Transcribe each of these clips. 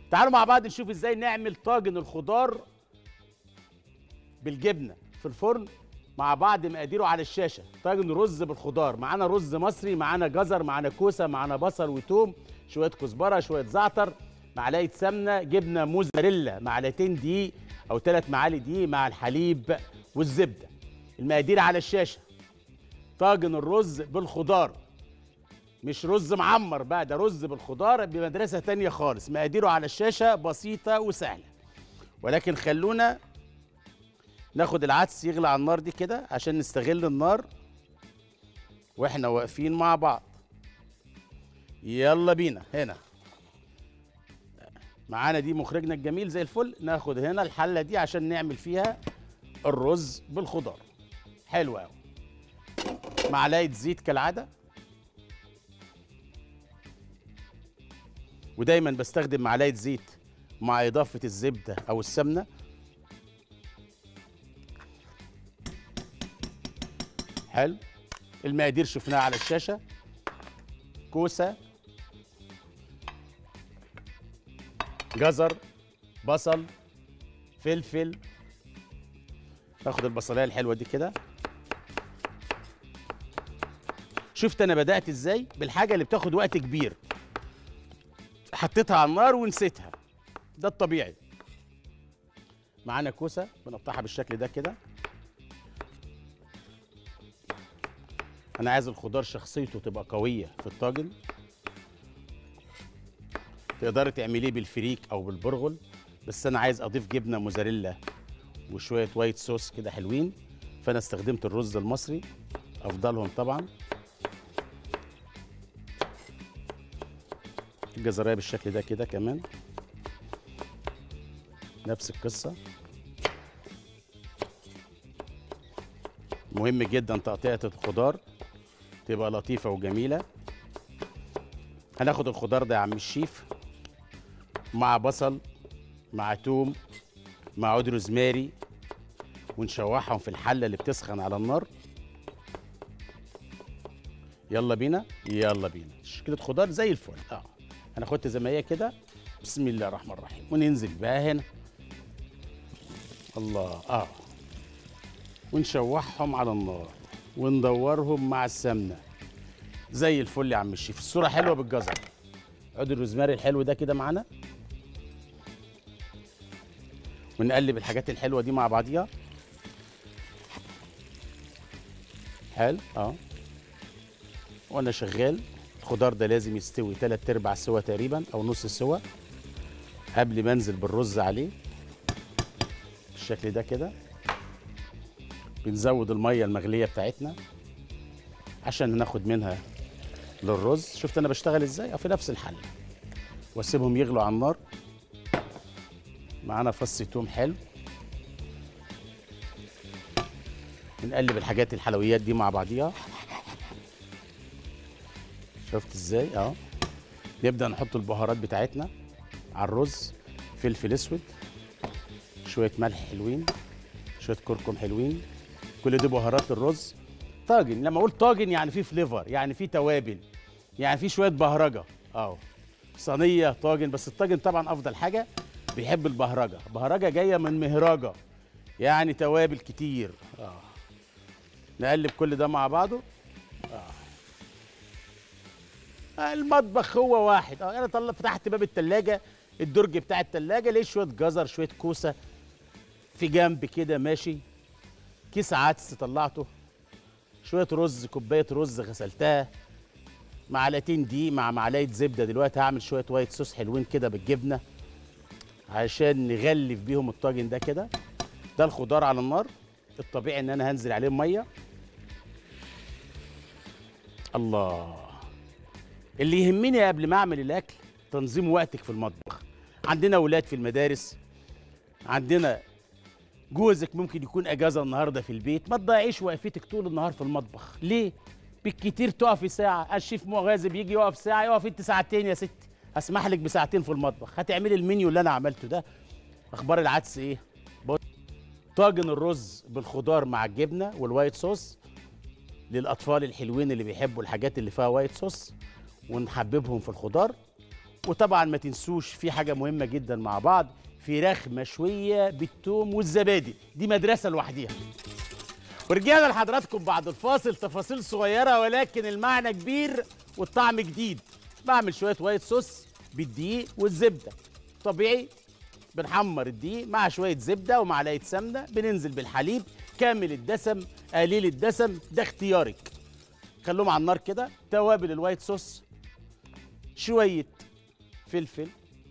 تعالوا مع بعض نشوف ازاي نعمل طاجن الخضار بالجبنه في الفرن مع بعض مقاديره على الشاشه طاجن رز بالخضار معانا رز مصري معانا جزر معانا كوسه معانا بصل وتوم شويه كزبره شويه زعتر معلقه سمنه جبنه موزاريلا معلقتين دقيق او ثلاث معالق دقيق مع الحليب والزبده المقادير على الشاشه طاجن الرز بالخضار مش رز معمر بقى ده رز بالخضار بمدرسه تانية خالص مقاديره على الشاشه بسيطه وسهله ولكن خلونا ناخد العدس يغلى على النار دي كده عشان نستغل النار واحنا واقفين مع بعض يلا بينا هنا معانا دي مخرجنا الجميل زي الفل ناخد هنا الحله دي عشان نعمل فيها الرز بالخضار حلو قوي معلقه زيت كالعاده ودايما بستخدم معلقه زيت مع اضافه الزبده او السمنه حلو المقادير شفناها على الشاشه كوسه جزر بصل فلفل ناخد البصلايه الحلوه دي كده شفت انا بدات ازاي بالحاجه اللي بتاخد وقت كبير حطيتها على النار ونسيتها ده الطبيعي معانا كوسه بنقطعها بالشكل ده كده انا عايز الخضار شخصيته تبقى قويه في الطاجن تقدري تعمليه بالفريك او بالبرغل بس انا عايز اضيف جبنه موزاريلا وشويه وايت صوص كده حلوين فانا استخدمت الرز المصري افضلهم طبعا الجزرية بالشكل ده كده كمان نفس القصة مهم جدا تقطيعة الخضار تبقى لطيفة وجميلة هناخد الخضار ده يا عم الشيف مع بصل مع توم مع عود روزماري ونشوحهم في الحلة اللي بتسخن على النار يلا بينا يلا بينا تشكيلة خضار زي الفل اه هناخدها زي ما هي كده بسم الله الرحمن الرحيم وننزل بقى هنا الله اه ونشوحهم على النار وندورهم مع السمنه زي الفل يا عم الشيف الصوره حلوه بالجزر عود الروزماري الحلو ده كده معانا ونقلب الحاجات الحلوه دي مع بعضيها حلو اه وانا شغال الخضار ده لازم يستوي تلات ارباع سوا تقريبا او نص سوا قبل ما انزل بالرز عليه بالشكل ده كده بنزود الميه المغليه بتاعتنا عشان ناخد منها للرز شفت انا بشتغل ازاي اه في نفس الحله واسيبهم يغلوا على النار معانا فص توم حلو بنقلب الحاجات الحلويات دي مع بعضيها شفت ازاي اه نبدا نحط البهارات بتاعتنا على الرز فلفل اسود شويه ملح حلوين شويه كركم حلوين كل دي بهارات الرز طاجن لما اقول طاجن يعني فيه فليفر يعني فيه توابل يعني فيه شويه بهرجه اه صينيه طاجن بس الطاجن طبعا افضل حاجه بيحب البهرجه بهرجه جايه من مهرجه يعني توابل كتير اه نقلب كل ده مع بعضه المطبخ هو واحد اه انا طلع فتحت باب التلاجة الدرج بتاع التلاجة لقيت شويه جزر شويه كوسه في جنب كده ماشي كيس عدس طلعته شويه رز كوبايه رز غسلتها معلقتين دقيق مع معلقه زبده دلوقتي هعمل شويه وايت صوص حلوين كده بالجبنه عشان نغلف بيهم الطاجن ده كده ده الخضار على النار الطبيعي ان انا هنزل عليه ميه الله اللي يهمني قبل ما اعمل الاكل تنظيم وقتك في المطبخ عندنا اولاد في المدارس عندنا جوزك ممكن يكون اجازه النهارده في البيت ما تضيعيش وقفتك طول النهار في المطبخ ليه بالكتير تقفي ساعه الشيف مغازي بيجي يقف ساعه يقف انت ساعتين يا ستي هسمح لك بساعتين في المطبخ هتعملي المنيو اللي انا عملته ده اخبار العدس ايه بص. طاجن الرز بالخضار مع الجبنه والوايت صوص للاطفال الحلوين اللي بيحبوا الحاجات اللي فيها وايت صوص ونحببهم في الخضار وطبعا ما تنسوش في حاجه مهمه جدا مع بعض فراخ مشويه بالثوم والزبادي دي مدرسه لوحديها ورجعنا لحضراتكم بعد الفاصل تفاصيل صغيره ولكن المعنى كبير والطعم جديد بعمل شويه وايت صوص بالدقيق والزبده طبيعي بنحمر الدقيق مع شويه زبده ومعلقه سمنه بننزل بالحليب كامل الدسم قليل الدسم ده اختيارك خلوهم على النار كده توابل الوايت صوص شويه فلفل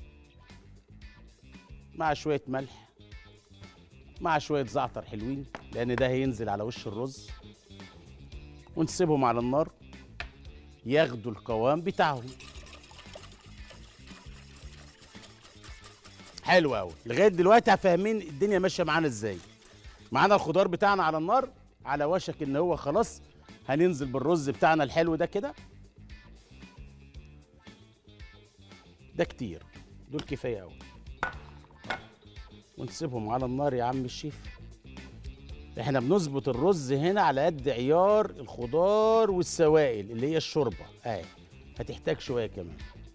مع شويه ملح مع شويه زعتر حلوين لان ده هينزل على وش الرز ونسيبهم على النار ياخدوا القوام بتاعهم حلو قوي لغايه دلوقتي فاهمين الدنيا ماشيه معانا ازاي معانا الخضار بتاعنا على النار على وشك ان هو خلاص هننزل بالرز بتاعنا الحلو ده كده ده كتير دول كفايه قوي ونسيبهم على النار يا عم الشيف احنا بنظبط الرز هنا على قد عيار الخضار والسوائل اللي هي الشوربه اهي هتحتاج شويه كمان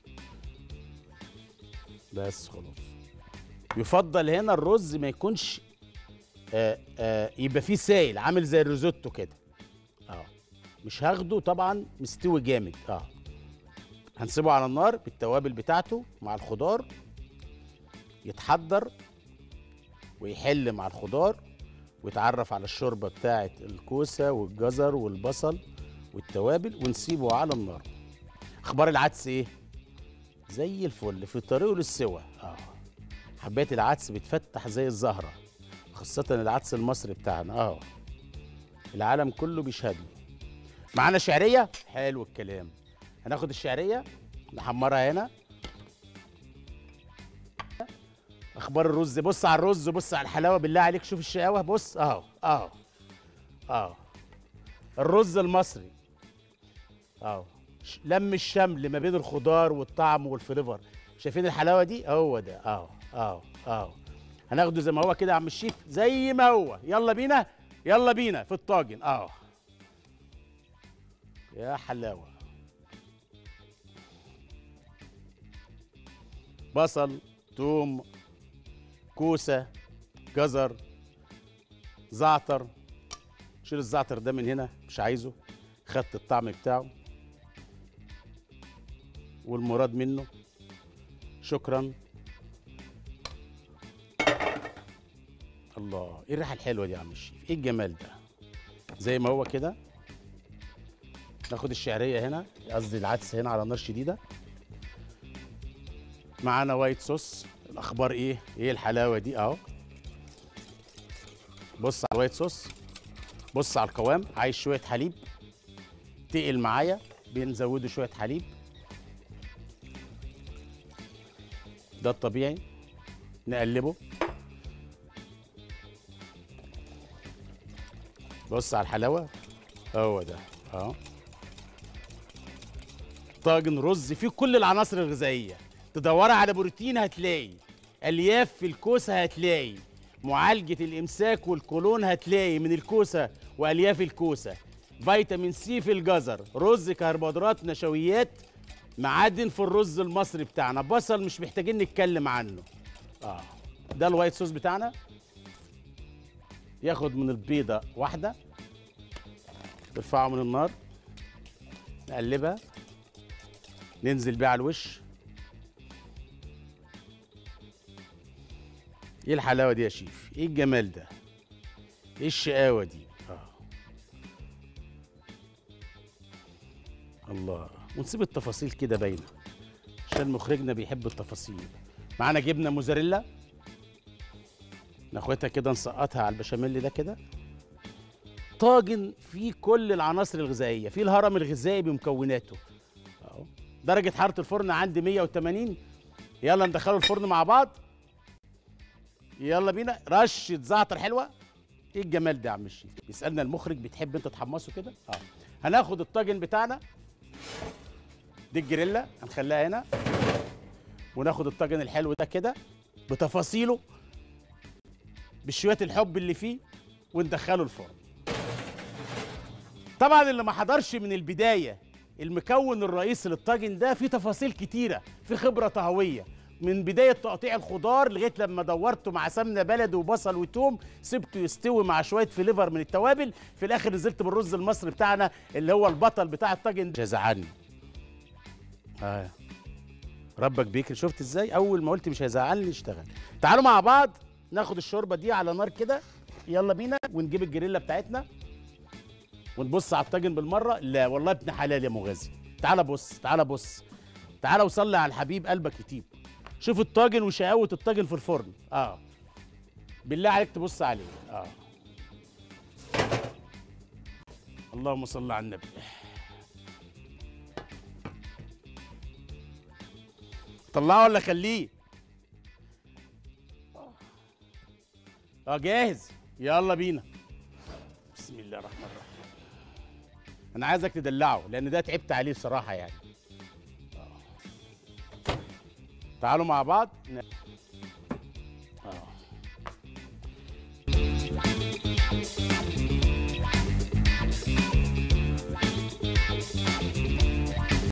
بس خلاص يفضل هنا الرز ما يكونش آآ آآ يبقى فيه سائل عامل زي الريزوتو كده اه مش هاخده طبعا مستوي جامد اه هنسيبه على النار بالتوابل بتاعته مع الخضار يتحضر ويحل مع الخضار ويتعرف على الشوربه بتاعه الكوسه والجزر والبصل والتوابل ونسيبه على النار اخبار العدس ايه زي الفل في طريقه للسوا اه حبات العدس بتفتح زي الزهره خاصه العدس المصري بتاعنا اه العالم كله بيشهد له معانا شعريه حلو الكلام هناخد الشعريه نحمرها هنا اخبار الرز بص على الرز بص على الحلاوه بالله عليك شوف الشقاوه بص اهو اهو اهو الرز المصري اهو ش- لم الشمل ما بين الخضار والطعم والفليفر شايفين الحلاوه دي هو ده اهو اهو اهو هناخده زي ما هو كده يا عم الشيف زي ما هو يلا بينا يلا بينا في الطاجن اهو يا حلاوه بصل توم كوسه جزر زعتر شيل الزعتر ده من هنا مش عايزه خدت الطعم بتاعه والمراد منه شكرا الله ايه الريحه الحلوه دي يا عم الشيف ايه الجمال ده زي ما هو كده ناخد الشعريه هنا قصدي العدس هنا على نار شديده معانا وايت صوص الاخبار ايه ايه الحلاوه دي اهو بص على الوايت صوص بص على القوام عايز شويه حليب تقل معايا بنزوده شويه حليب ده الطبيعي نقلبه بص على الحلاوه هو ده اهو طاجن رز فيه كل العناصر الغذائيه تدوري على بروتين هتلاقي الياف في الكوسه هتلاقي معالجه الامساك والقولون هتلاقي من الكوسه والياف الكوسه فيتامين سي في الجزر رز كربوهيدرات نشويات معادن في الرز المصري بتاعنا بصل مش محتاجين نتكلم عنه اه ده الوايت صوص بتاعنا ياخد من البيضه واحده نرفعه من النار نقلبها ننزل بيها على الوش ايه الحلاوه دي يا شيف ايه الجمال ده ايه الشقاوه دي اه الله ونسيب التفاصيل كده باينه عشان مخرجنا بيحب التفاصيل معانا جبنه موزاريلا ناخدها كده نسقطها على البشاميل ده كده طاجن فيه كل العناصر الغذائيه فيه الهرم الغذائي بمكوناته اهو درجه حراره الفرن عندي 180 يلا ندخله الفرن مع بعض يلا بينا رشه زعتر حلوه ايه الجمال ده يا عم الشيف بيسالنا المخرج بتحب انت تحمصه كده اه هناخد الطاجن بتاعنا دي الجريلا هنخليها هنا وناخد الطاجن الحلو ده كده بتفاصيله بشويه الحب اللي فيه وندخله الفرن طبعا اللي ما حضرش من البدايه المكون الرئيسي للطاجن ده فيه تفاصيل كتيره في خبره طهويه من بدايه تقطيع الخضار لغايه لما دورته مع سمنه بلدي وبصل وتوم سبته يستوي مع شويه فليفر من التوابل في الاخر نزلت بالرز المصري بتاعنا اللي هو البطل بتاع الطاجن مش هيزعلني آه. ربك بيكرم شفت ازاي اول ما قلت مش هيزعلني اشتغل تعالوا مع بعض ناخد الشوربه دي على نار كده يلا بينا ونجيب الجريلا بتاعتنا ونبص على الطاجن بالمره لا والله ابن حلال يا مغازي تعال بص تعال بص تعال وصلي على الحبيب قلبك يطيب شوف الطاجن وشقاوه الطاجن في الفرن اه بالله عليك تبص عليه اه اللهم صل على النبي طلعه ولا خليه اه جاهز يلا بينا بسم الله الرحمن الرحيم انا عايزك تدلعه لان ده تعبت عليه بصراحه يعني آه. تعالوا مع بعض ن- اه